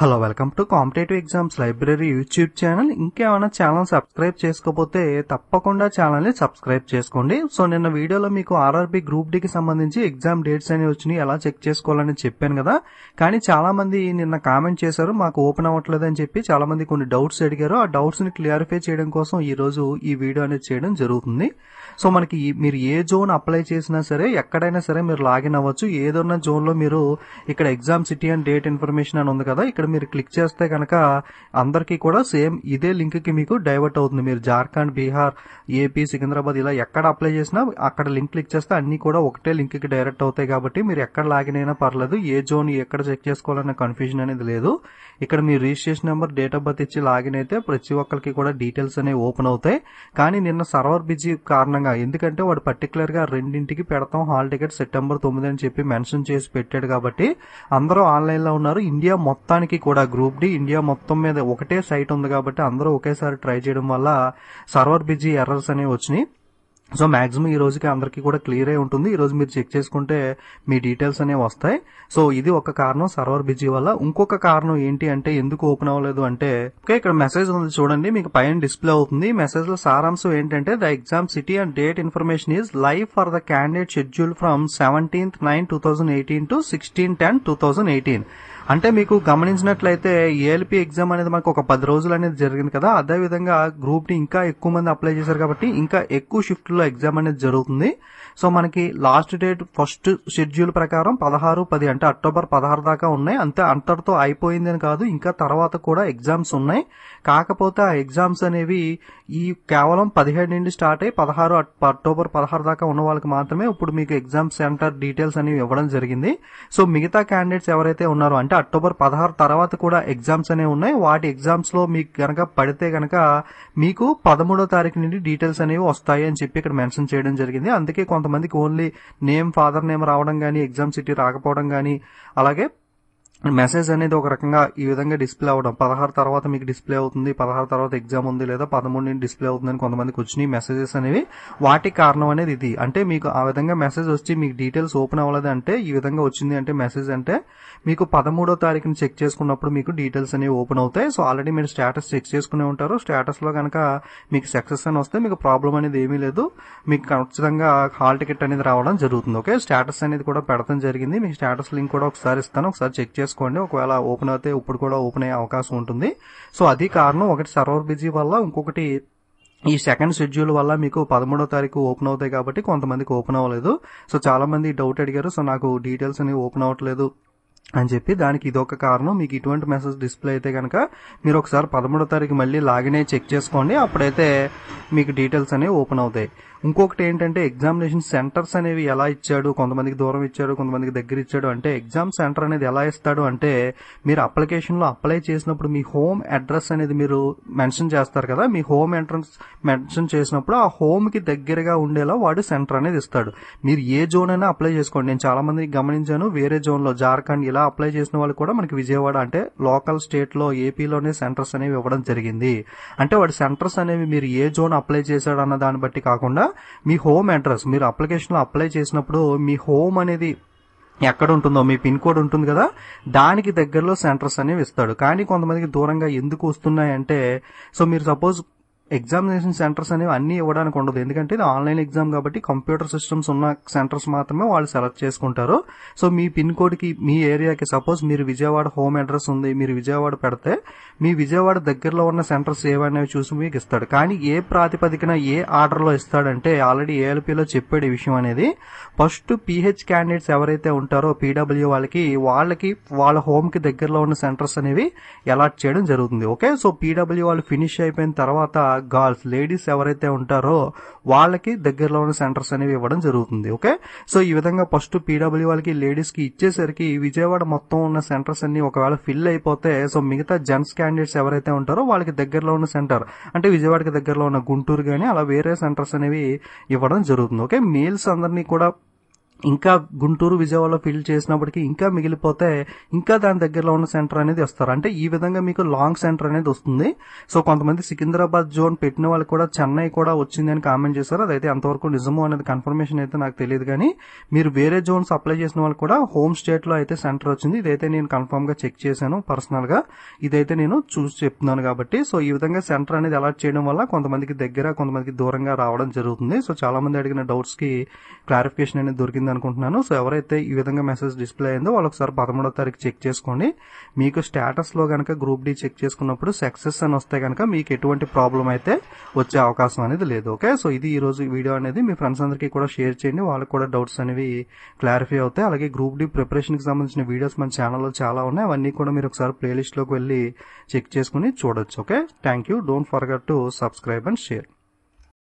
hello welcome to competitive exams library YouTube channel ఇంకేమైనా channel subscribe చేసుకోకపోతే తప్పకుండా channel ని సబ్స్క్రైబ్ చేసుకోండి సో నిన్న వీడియోలో మీకు ఆర్ఆర్బి గ్రూప్ డి కి సంబంధించి ఎగ్జామ్ డేట్స్ అనేవి వచ్చినాయి ఎలా చెక్ చేసుకోవాలని చెప్పాను కదా కానీ చాలా మంది నిన్న కామెంట్ చేశారు మాకు ఓపెన్ అవ్వట్లేదు అని చెప్పి చాలా మంది కొన్ని డౌట్స్ అడిగారు ఆ డౌట్స్ ని క్లియరిఫై చేయడం కోసం ఈ రోజు ఈ వీడియో అనేది చేయడం జరుగుతుంది సో మనకి ఈ- మీరు ఏ జోన్ అప్లై చేసినా సరే ఎక్కడైనా సరే మీరు లాగిన్ అవ్వచ్చు ఏదన్నా జోన్ లో మీరు ఇక్కడ exam city and date information అని ఉంది కదా ఇక్కడ మీరు క్లిక్ చేస్తే కనుక అందరికీ కూడా సేమ్ ఇదే లింక్ కి మీకు డైవర్ట్ అవుతుంది మీరు జార్ఖండ్ బీహార్ ఏపీ సికింద్రాబాద్ ఇలా ఎక్కడ అప్లై చేసినా అక్కడ లింక్ క్లిక్ చేస్తే అన్ని కూడా ఒకటే లింక్ కి డైరెక్ట్ అవుతాయి కాబట్టి మీరు ఎక్కడ లాగిన్ అయినా పర్లేదు ఏ జోన్ ఎక్కడ చెక్ చేసుకోవాలన్న కన్ఫ్యూజన్ అనేది లేదు ఇక్కడ మీ registration number date of birth ఇచ్చి లాగిన్ అయితే ప్రతి ఒక్కరికి కూడా డీటెయిల్స్ అనేవి ఓపెన్ అవుతాయి కానీ నిన్న సర్వర్ బిజీ కారణంగా ఎందుకంటే వాడు పర్టికులర్ గా రెండింటికి పెడతాం హాల్ టికెట్ సెప్టెంబర్ తొమ్మిది అని చెప్పి మెన్షన్ చేసి పెట్టాడు కాబట్టి అందరూ ఆన్లైన్ లో ఉన్నారు ఇండియా మొత్తానికి కూడా గ్రూప్ డి ఇండియా మొత్తం మీద ఒకటే సైట్ ఉంది కాబట్టి అందరూ ఒకేసారి ట్రై చేయడం వల్ల సర్వర్ బిజీ ఎర్రర్స్ అనేవి వచ్చినాయి సో మాక్సిమం ఈ రోజుకి అందరికీ కూడా క్లియర్ అయి ఉంటుంది ఈ రోజు మీరు చెక్ చేసుకుంటే మీ డీటెయిల్స్ అనేవి వస్తాయి సో ఇది ఒక కారణం సర్వర్ బిజీ వల్ల ఇంకొక కారణం ఏంటి అంటే ఎందుకు ఓపెన్ అవ్వలేదు అంటే ఓకే ఇక్కడ మెసేజ్ ఉంది చూడండి మీకు పైన డిస్ప్లే అవుతుంది ఈ మెసేజ్ లో సారాంశం ఏంటంటే the exam city and date information is live for the candidate schedule from seventeenth nine two thousand eighteen to sixteen ten two thousand eighteen అంటే మీకు గమనించినట్లయితే ఏఎల్పి ఎగ్జామ్ అనేది మనకు ఒక పది రోజులు అనేది జరిగింది కదా అదే విధంగా గ్రూప్ ని ఇంకా ఎక్కువ మంది అప్లై చేశారు కాబట్టి ఇంకా ఎక్కువ షిఫ్ట్ లో ఎగ్జామ్ అనేది జరుగుతుంది సో మనకి లాస్ట్ డేట్ ఫస్ట్ షెడ్యూల్ ప్రకారం పదహారు పది అంటే అక్టోబర్ పదహారు దాకా ఉన్నాయి అంతే అంతటితో అయిపోయింది అని కాదు ఇంకా తర్వాత కూడా ఎగ్జామ్స్ ఉన్నాయి కాకపోతే ఆ ఎగ్జామ్స్ అనేవి ఈ కేవలం పదిహేడు నుండి స్టార్ట్ అయ్యి పదహారు అక్- అక్టోబర్ పదహారు దాకా ఉన్న వాళ్ళకి మాత్రమే ఇప్పుడు మీకు ఎగ్జామ్ సెంటర్ డీటెయిల్స్ అనేవి ఇవ్వడం జరిగింది సో మిగతా క్యాండిడేట్స్ ఎవరైతే ఉన్నారో అంటే అక్టోబర్ పదహారు తర్వాత కూడా ఎగ్జామ్స్ అనేవి ఉన్నాయి వాటి ఎగ్జామ్స్ లో మీకు గనక పడితే గనక మీకు పదమూడో తారీఖు నుండి డీటెయిల్స్ అనేవి వస్తాయి అని చెప్పి ఇక్కడ మెన్షన్ చేయడం జరిగింది అందుకే కొంతమందికి ఓన్లీ నేమ్ ఫాదర్ నేమ్ రావడం కానీ ఎగ్జామ్ సిటీ రాకపోవడం కానీ అలాగే మెసేజ్ అనేది ఒక రకంగా ఈ విధంగా డిస్ప్లే అవడం పదహారు తర్వాత మీకు డిస్ప్లే అవుతుంది పదహారు తర్వాత ఎగ్జామ్ ఉంది లేదా పదమూడు నుండి డిస్ప్లే అవుతుందని కొంతమందికి వచ్చినాయి మెసేజెస్ అనేవి వాటికి కారణం అనేది ఇది అంటే మీకు ఆ విధంగా మెసేజ్ వచ్చి మీకు డీటెయిల్స్ ఓపెన్ అవ్వలేదు అంటే ఈ విధంగా వచ్చింది అంటే మెసేజ్ అంటే మీకు పదమూడో తారీఖుని చెక్ చేసుకున్నప్పుడు మీకు డీటెయిల్స్ అనేవి ఓపెన్ అవుతాయి సో ఆల్రెడీ మీరు స్టేటస్ చెక్ చేసుకునే ఉంటారు స్టేటస్ లో కనుక మీకు సక్సెస్ అని వస్తే మీకు ప్రాబ్లం అనేది ఏమీ లేదు మీకు ఖచ్చితంగా హాల్ టికెట్ అనేది రావడం జరుగుతుంది ఓకే స్టేటస్ అనేది కూడా పెడతాం జరిగింది మీకు స్టేటస్ లింక్ కూడా ఒకసారి ఇస్తాను ఒకసారి చెక్ చేసుకోండి ఒకవేళ ఓపెన్ అయితే ఇప్పుడు కూడా ఓపెన్ అయ్యే అవకాశం ఉంటుంది సో అది కారణం ఒకటి సర్వర్ బిజీ వల్ల ఇంకొకటి ఈ సెకండ్ షెడ్యూల్ వల్ల మీకు పదమూడో తారీఖు ఓపెన్ అవుతాయి కాబట్టి కొంతమందికి ఓపెన్ అవ్వలేదు సో చాలా మంది డౌట్ అడిగారు సో నాకు డీటెయిల్స్ అనేవి ఓపెన్ అవ్వట్లేదు అని చెప్పి దానికి ఇదొక కారణం మీకు ఇటువంటి మెసేజ్ డిస్ప్లే అయితే కనుక మీరు ఒకసారి పదమూడో తారీఖు మళ్ళీ లాగిన్ అయ్యి చెక్ చేసుకోండి అప్పుడైతే మీకు డీటెయిల్స్ అనేవి ఓపెన్ అవుతాయి ఇంకొకటి ఏంటంటే ఎగ్జామినేషన్ సెంటర్స్ అనేవి ఎలా ఇచ్చాడు కొంతమందికి దూరం ఇచ్చాడు కొంతమందికి దగ్గర ఇచ్చాడు అంటే ఎగ్జామ్ సెంటర్ అనేది ఎలా ఇస్తాడు అంటే మీరు అప్లికేషన్ లో అప్లై చేసినప్పుడు మీ హోమ్ అడ్రస్ అనేది మీరు మెన్షన్ చేస్తారు కదా మీ హోమ్ ఎంట్రన్స్ మెన్షన్ చేసినప్పుడు ఆ హోమ్ కి దగ్గరగా ఉండేలా వాడు సెంటర్ అనేది ఇస్తాడు మీరు ఏ జోన్ అయినా అప్లై చేసుకోండి నేను చాలా మంది గమనించాను వేరే జోన్ లో జార్ఖండ్ ఇలా అప్లై చేసిన వాళ్ళు కూడా మనకి విజయవాడ అంటే లోకల్ స్టేట్ లో ఏపీలోనే సెంటర్స్ అనేవి ఇవ్వడం జరిగింది అంటే వాడి సెంటర్స్ అనేవి మీరు ఏ జోన్ అప్లై చేశాడు అన్న దాన్ని బట్టి కాకుండా మీ హోమ్ అడ్రస్ మీరు అప్లికేషన్ లో అప్లై చేసినప్పుడు మీ హోమ్ అనేది ఎక్కడ ఉంటుందో మీ పిన్ కోడ్ ఉంటుంది కదా దానికి దగ్గరలో సెంటర్స్ అనేవి ఇస్తాడు కానీ కొంతమందికి దూరంగా ఎందుకు వస్తున్నాయంటే సో మీరు సపోజ్ ఎగ్జామినేషన్ సెంటర్స్ అనేవి అన్ని ఇవ్వడానికి ఉండదు ఎందుకంటే ఇది ఆన్లైన్ ఎగ్జామ్ కాబట్టి కంప్యూటర్ సిస్టమ్స్ ఉన్న సెంటర్స్ మాత్రమే వాళ్ళు సెలెక్ట్ చేసుకుంటారు సో మీ పిన్ కోడ్ కి మీ ఏరియాకి సపోజ్ మీరు విజయవాడ హోమ్ అడ్రస్ ఉంది మీరు విజయవాడ పెడితే మీ విజయవాడ దగ్గరలో ఉన్న సెంటర్స్ ఏవనేవి చూసి మీకు ఇస్తాడు కానీ ఏ ప్రాతిపదికన ఏ ఆర్డర్ లో ఇస్తాడంటే ఆల్రెడీ ఏఎల్పీలో చెప్పాడు ఈ విషయం అనేది ఫస్ట్ పిహెచ్ క్యాండిడేట్స్ ఎవరైతే ఉంటారో పీడబ్ల్యూ వాళ్ళకి వాళ్ళకి వాళ్ళ హోమ్ కి దగ్గరలో ఉన్న సెంటర్స్ అనేవి అలాట్ చేయడం జరుగుతుంది ఓకే సో పీడబ్ల్యూ వాళ్ళు ఫినిష్ అయిపోయిన తర్వాత గర్ల్స్ లేడీస్ ఎవరైతే ఉంటారో వాళ్ళకి దగ్గరలో ఉన్న సెంటర్స్ అనేవి ఇవ్వడం జరుగుతుంది ఓకే సో ఈ విధంగా ఫస్ట్ పీడబ్ల్యూ వాళ్ళకి లేడీస్ కి ఇచ్చేసరికి విజయవాడ మొత్తం ఉన్న సెంటర్స్ అన్ని ఒకవేళ ఫిల్ అయిపోతే సో మిగతా జెంట్స్ క్యాండిడేట్స్ ఎవరైతే ఉంటారో వాళ్ళకి దగ్గరలో ఉన్న సెంటర్ అంటే విజయవాడకి దగ్గరలో ఉన్న గుంటూరు గానీ అలా వేరే సెంటర్స్ అనేవి ఇవ్వడం జరుగుతుంది ఓకే మేల్స్ అందరినీ కూడా ఇంకా గుంటూరు విజయవాడలో ఫిల్ చేసినప్పటికీ ఇంకా మిగిలిపోతే ఇంకా దాని దగ్గరలో ఉన్న సెంటర్ అనేది వస్తారు అంటే ఈ విధంగా మీకు లాంగ్ సెంటర్ అనేది వస్తుంది సో కొంతమంది సికింద్రాబాద్ జోన్ పెట్టిన వాళ్ళు కూడా చెన్నై కూడా వచ్చింది అని కామెంట్ చేశారు అదైతే అంతవరకు నిజమో అనేది కన్ఫర్మేషన్ అయితే నాకు తెలియదు కానీ మీరు వేరే జోన్స్ అప్లై చేసిన వాళ్ళు కూడా హోమ్ స్టేట్ లో అయితే సెంటర్ వచ్చింది ఇదైతే నేను కన్ఫర్మ్ గా చెక్ చేశాను పర్సనల్ గా ఇదైతే నేను చూసి చెప్తున్నాను కాబట్టి సో ఈ విధంగా సెంటర్ అనేది అలాట్ చేయడం వల్ల కొంతమందికి దగ్గర కొంతమందికి దూరంగా రావడం జరుగుతుంది సో చాలా మంది అడిగిన డౌట్స్ కి క్లారిఫికేషన్ అనేది దొరికింది అనుకుంటున్నాను సో ఎవరైతే ఈ విధంగా మెసేజ్ డిస్ప్లే అయిందో వాళ్ళు ఒకసారి పదమూడో తారీఖు చెక్ చేసుకోండి మీకు స్టేటస్ లో కనుక గ్రూప్ డి చెక్ చేసుకున్నప్పుడు సక్సెస్ అని వస్తే కనుక మీకు ఎటువంటి ప్రాబ్లం అయితే వచ్చే అవకాశం అనేది లేదు ఓకే సో ఇది ఈ రోజు వీడియో అనేది మీ ఫ్రెండ్స్ అందరికీ కూడా షేర్ చేయండి వాళ్ళకి కూడా డౌట్స్ అనేవి క్లారిఫై అవుతాయి అలాగే గ్రూప్ డి ప్రిపరేషన్ కి సంబంధించిన వీడియోస్ మన ఛానల్లో చాలా ఉన్నాయి అవన్నీ కూడా మీరు ఒకసారి ప్లేలిస్ట్ లోకి వెళ్ళి చెక్ చేసుకుని చూడొచ్చు okay thank you don't forget to subscribe and share